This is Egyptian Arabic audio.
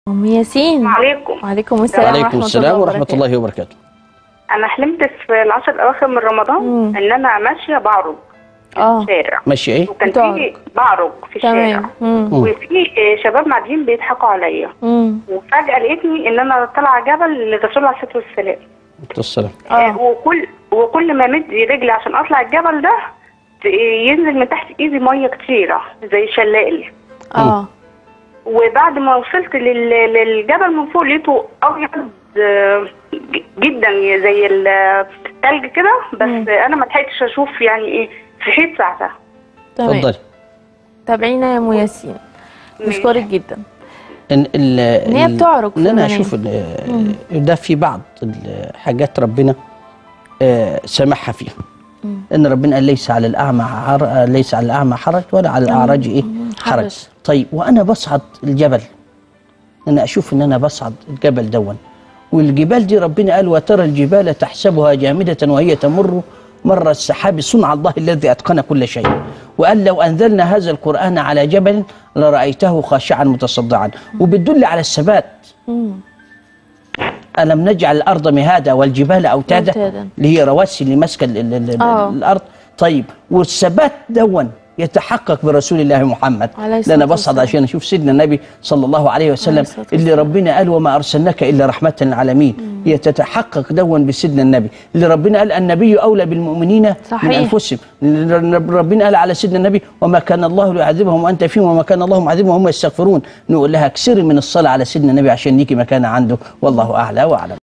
ام ياسين عليكم وعليكم السلام وعليكم ورحمه السلام الله ورحمة وبركاته. الله وبركاته انا حلمت في العشر الاواخر من رمضان مم. ان انا ماشيه بعرج في اه الشارع ماشي ايه وكان بتعرج. في بعرج في الشارع تمام مم. وفي شباب معديين بيضحكوا عليا مم. وفجاه لقيتني ان انا طالعه جبل للرسول عليه الصلاه والسلام السلام اه آه، وكل وكل ما مد رجلي عشان اطلع الجبل ده ت- ينزل من تحت ايدي ميه كتيره زي شلال اه وبعد ما وصلت لل- للجبل من فوق لقيته ابيض آه، ج- جدا زي التلج كده بس مم. انا ما لحقتش اشوف يعني ايه صحيت ساعتها تمام اتفضلي تابعينا يا ام ياسين بشكرك جدا ان ال إن هي ال- بتعرج في ان انا المنام. اشوف ال- ده في بعض الحاجات ربنا آه، سامحها فيها مم. ان ربنا قال ليس على الاعمى حر... ليس على الاعمى حرج ولا على الاعرج ايه حرج حرج. طيب وانا بصعد الجبل انا اشوف ان انا بصعد الجبل دون والجبال دي ربنا قال وترى الجبال تحسبها جامده وهي تمر مر السحاب صنع الله الذي اتقن كل شيء وقال لو انزلنا هذا القران على جبل لرايته خاشعا متصدعا وبتدل على الثبات مم. ألم نجعل الأرض مهادا والجبال أوتادا أوتادا. اللي هي رواسي اللي ماسكة ال- ال- ال- آه. الأرض طيب والثبات دون يتحقق برسول الله محمد عليه الصلاة لأن بصعد والسلام. عشان أشوف سيدنا النبي صلى الله عليه وسلم الصلاة اللي والسلام. ربنا قال وما أرسلناك إلا رحمة للعالمين يتتحقق دون بسيدنا النبي اللي ربنا قال النبي أولى بالمؤمنين من صحيح. أنفسهم اللي ربنا قال على سيدنا النبي وما كان الله ليعذبهم وأنت فيهم وما كان الله معذبهم وهم يستغفرون نقول لها اكسري من الصلاة على سيدنا النبي عشان نيجي مكانه عنده والله أعلى وأعلم